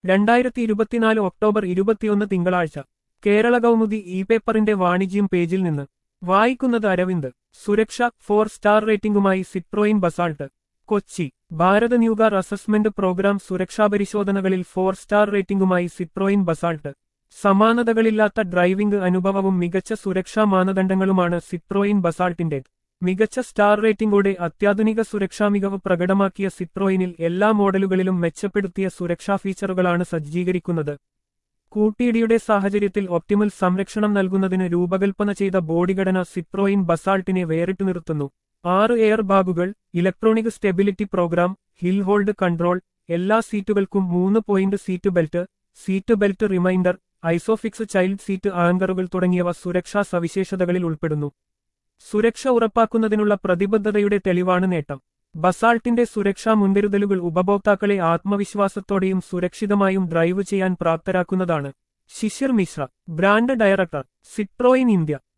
രണ്ടായിരത്തി ഇരുപത്തിനാല് ഒക്ടോബർ ഇരുപത്തിയൊന്ന് തിങ്കളാഴ്ച കേരള കൗമുദി ഇ പേപ്പറിന്റെ വാണിജ്യം പേജിൽ നിന്ന് വായിക്കുന്നത് അരവിന്ദ് സുരക്ഷ ഫോർ സ്റ്റാർ റേറ്റിംഗുമായി Citroen Basalt Kochi Bharat new car assessment programme സുരക്ഷാ പരിശോധനകളിൽ ഫോർ സ്റ്റാർ റേറ്റിംഗുമായി സിട്രോയിൻ ബസാൾട്ട് സമാനതകളില്ലാത്ത ഡ്രൈവിംഗ് അനുഭവവും മികച്ച സുരക്ഷാ മാനദണ്ഡങ്ങളുമാണ് സിട്രോയിൻ ബസാൾട്ടിന്റെ മികച്ച സ്റ്റാർ റേറ്റിംഗോടെ അത്യാധുനിക സുരക്ഷാ മികവ് പ്രകടമാക്കിയ സിട്രോയിനിൽ എല്ലാ മോഡലുകളിലും മെച്ചപ്പെടുത്തിയ സുരക്ഷാ ഫീച്ചറുകളാണ് സജ്ജീകരിക്കുന്നത് കൂട്ടിയിടിയുടെ സാഹചര്യത്തിൽ ഒപ്റ്റിമൽ സംരക്ഷണം നൽകുന്നതിന് രൂപകൽപ്പന ചെയ്ത ബോഡിഘടന സിട്രോയിൻ ബസാൾട്ടിനെ വേറിട്ടു നിർത്തുന്നു ആറ് എയർ ബാഗുകൾ electronic stability programme hill hold control എല്ലാ സീറ്റുകൾക്കും മൂന്ന് point seat belt seat belt reminder Isofix child seat ആങ്കറുകൾ തുടങ്ങിയവ സുരക്ഷാ സവിശേഷതകളിൽ ഉൾപ്പെടുന്നു സുരക്ഷ ഉറപ്പാക്കുന്നതിനുള്ള പ്രതിബദ്ധതയുടെ തെളിവാണ് നേട്ടം ബസാൾട്ടിന്റെ സുരക്ഷാ മുൻകരുതലുകൾ ഉപഭോക്താക്കളെ ആത്മവിശ്വാസത്തോടെയും സുരക്ഷിതമായും ഡ്രൈവ് ചെയ്യാൻ പ്രാപ്തരാക്കുന്നതാണ് Shishir Mishra brand director Citroen India